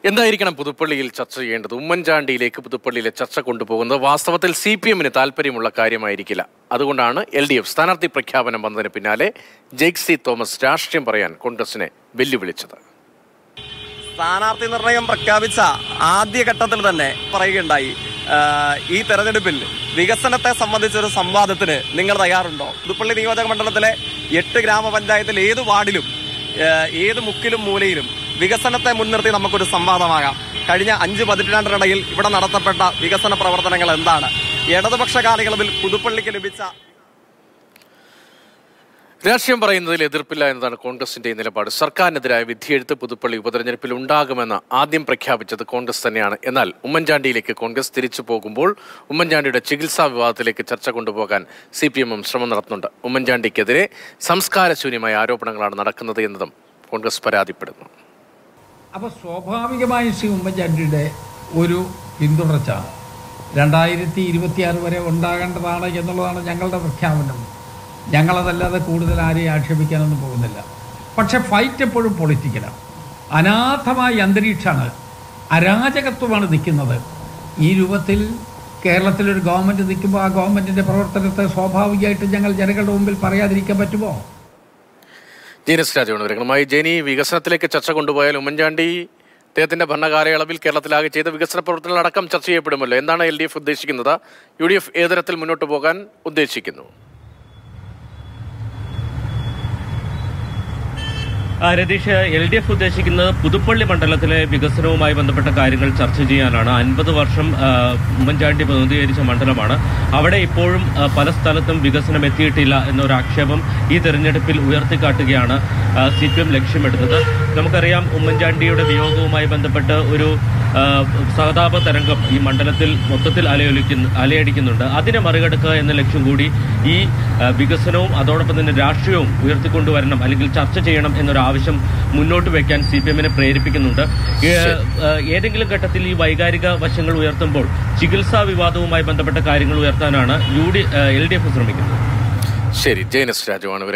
എന്തായിരിക്കണം പുതുപ്പള്ളിയിൽ ചർച്ച ചെയ്യേണ്ടത് ഉമ്മൻചാണ്ടിയിലേക്ക് പുതുപ്പള്ളിയിലെ ചർച്ച കൊണ്ടുപോകുന്നത് വാസ്തവത്തിൽ സി പി എമ്മിന് താല്പര്യമുള്ള കാര്യമായിരിക്കില്ല അതുകൊണ്ടാണ് എൽ ഡി എഫ് സ്ഥാനാർത്ഥി പ്രഖ്യാപനം വന്നതിന് പിന്നാലെ ജെയ്ക് സി തോമസ് രാഷ്ട്രീയം പറയാൻ കോൺഗ്രസിനെ വെല്ലുവിളിച്ചത് സ്ഥാനാർത്ഥി നിർണയം പ്രഖ്യാപിച്ച ആദ്യഘട്ടത്തിൽ തന്നെ പറയുകയുണ്ടായി ആ, ഈ തെരഞ്ഞെടുപ്പിൽ വികസനത്തെ സംബന്ധിച്ച ഒരു സംവാദത്തിന് നിങ്ങൾ തയ്യാറുണ്ടോ പുതുപ്പള്ളി നിയോജക മണ്ഡലത്തിലെ എട്ട് ഗ്രാമപഞ്ചായത്തിൽ ഏത് വാർഡിലും ആ, ഏത് മുക്കിലും മൂലയിലും വികസനത്തെ മുൻനിർത്തി നമുക്കൊരു സംവാദമാകാം കഴിഞ്ഞ അഞ്ച് പതിറ്റാണ്ടിനിടയിൽ ഇവിടെ നടത്തപ്പെട്ട വികസന പ്രവർത്തനങ്ങൾ എന്താണ് ഇടതുപക്ഷ കാലയളവിൽ പുതുപ്പള്ളിക്ക് ലഭിച്ച രാഷ്ട്രീയം പറയുന്നതിൽ എതിർപ്പില്ല എന്നതാണ് കോൺഗ്രസിന്റെ നിലപാട് സർക്കാരിനെതിരായ വിധിയെഴുത്ത് പുതുപ്പള്ളി ഉപതെരഞ്ഞെടുപ്പിൽ ഉണ്ടാകുമെന്ന് ആദ്യം പ്രഖ്യാപിച്ചത് കോൺഗ്രസ് തന്നെയാണ് എന്നാൽ ഉമ്മൻചാണ്ടിയിലേക്ക് കോൺഗ്രസ് തിരിച്ചു പോകുമ്പോൾ ഉമ്മൻചാണ്ടിയുടെ ചികിത്സാ വിവാദത്തിലേക്ക് ചർച്ച കൊണ്ടുപോകാൻ സി പി എമ്മും ശ്രമം നടത്തുന്നുണ്ട് ഉമ്മൻചാണ്ടിക്കെതിരെ സംസ്കാരശൂന്യമായ ആരോപണങ്ങളാണ് നടക്കുന്നത് എന്നതും കോൺഗ്രസ് പരാതിപ്പെടുന്നു അപ്പോൾ സ്വാഭാവികമായും ശ്രീ ഉമ്മൻചാണ്ടിയുടെ ഒരു പിന്തുടർച്ച രണ്ടായിരത്തി ഇരുപത്തിയാറ് വരെ ഉണ്ടാകേണ്ടതാണ് എന്നുള്ളതാണ് ഞങ്ങളുടെ പ്രഖ്യാപനം ഞങ്ങളതല്ലാതെ കൂടുതൽ ആരെയും ആക്ഷേപിക്കാനൊന്നും പോകുന്നില്ല പക്ഷെ ഫൈറ്റ് എപ്പോഴും പൊളിറ്റിക്കലാണ് അനാഥമായ അന്തരീക്ഷമാണ് അരാജകത്വമാണ് നിൽക്കുന്നത് ഈ രൂപത്തിൽ കേരളത്തിലൊരു ഗവൺമെൻറ് നിൽക്കുമ്പോൾ ആ ഗവൺമെൻറ്റിൻ്റെ പ്രവർത്തനത്തെ സ്വാഭാവികമായിട്ട് ഞങ്ങൾ ജനങ്ങളുടെ മുമ്പിൽ പറയാതിരിക്കാൻ പറ്റുമോ ജീനസ് രാജമാണ് വിവരങ്ങളുമായി ജെനി വികസനത്തിലേക്ക് ചർച്ച കൊണ്ടുപോയാൽ ഉമ്മൻചാണ്ടി അദ്ദേഹത്തിന്റെ ഭരണകാലയളവിൽ കേരളത്തിലാകെ ചെയ്ത വികസന പ്രവർത്തനങ്ങൾ അടക്കം ചർച്ച ചെയ്യപ്പെടുമല്ലോ എന്താണ് എൽ ഡി എഫ് ഉദ്ദേശിക്കുന്നത് യു ഡി എഫ് ഏത് തരത്തിൽ മുന്നോട്ട് പോകാൻ ഉദ്ദേശിക്കുന്നു ആ, രതീഷ് എൽ ഡി എഫ് ഉദ്ദേശിക്കുന്നത് പുതുപ്പള്ളി മണ്ഡലത്തിലെ വികസനവുമായി ബന്ധപ്പെട്ട കാര്യങ്ങൾ ചർച്ച ചെയ്യാനാണ് അൻപത് വർഷം ആ, ഉമ്മൻചാണ്ടി പ്രതിനിധീകരിച്ച മണ്ഡലമാണ് അവിടെ ഇപ്പോഴും ആ, പല സ്ഥലത്തും വികസനം എത്തിയിട്ടില്ല എന്നൊരു ആക്ഷേപം ഈ തെരഞ്ഞെടുപ്പിൽ ഉയർത്തിക്കാട്ടുകയാണ് സി പി എം ലക്ഷ്യമെടുത്തത് നമുക്കറിയാം ഉമ്മൻചാണ്ടിയുടെ വിയോഗവുമായി ബന്ധപ്പെട്ട് ഒരു ആ, സഹതാപ തരംഗം ഈ മണ്ഡലത്തിൽ മൊത്തത്തിൽ അലയൊലിക്കുന്നു അലയടിക്കുന്നുണ്ട് അതിനെ മറികടക്കുക എന്ന ലക്ഷ്യം കൂടി ഈ ആ, വികസനവും അതോടൊപ്പം തന്നെ രാഷ്ട്രീയവും ഉയർത്തിക്കൊണ്ടുവരണം അല്ലെങ്കിൽ ചർച്ച ചെയ്യണം എന്നൊരു ആവശ്യം മുന്നോട്ട് വെക്കാൻ സി പി എമ്മിനെ പ്രേരിപ്പിക്കുന്നുണ്ട് ഏ, ആ, ഏതെങ്കിലും ഘട്ടത്തിൽ ഈ വൈകാരിക വശങ്ങൾ ഉയർത്തുമ്പോൾ ചികിത്സാ വിവാദവുമായി ബന്ധപ്പെട്ട കാര്യങ്ങൾ ഉയർത്താനാണ് U D L D F ശ്രമിക്കുന്നത് ശരി ജെയിനസ് രാജുവാണ്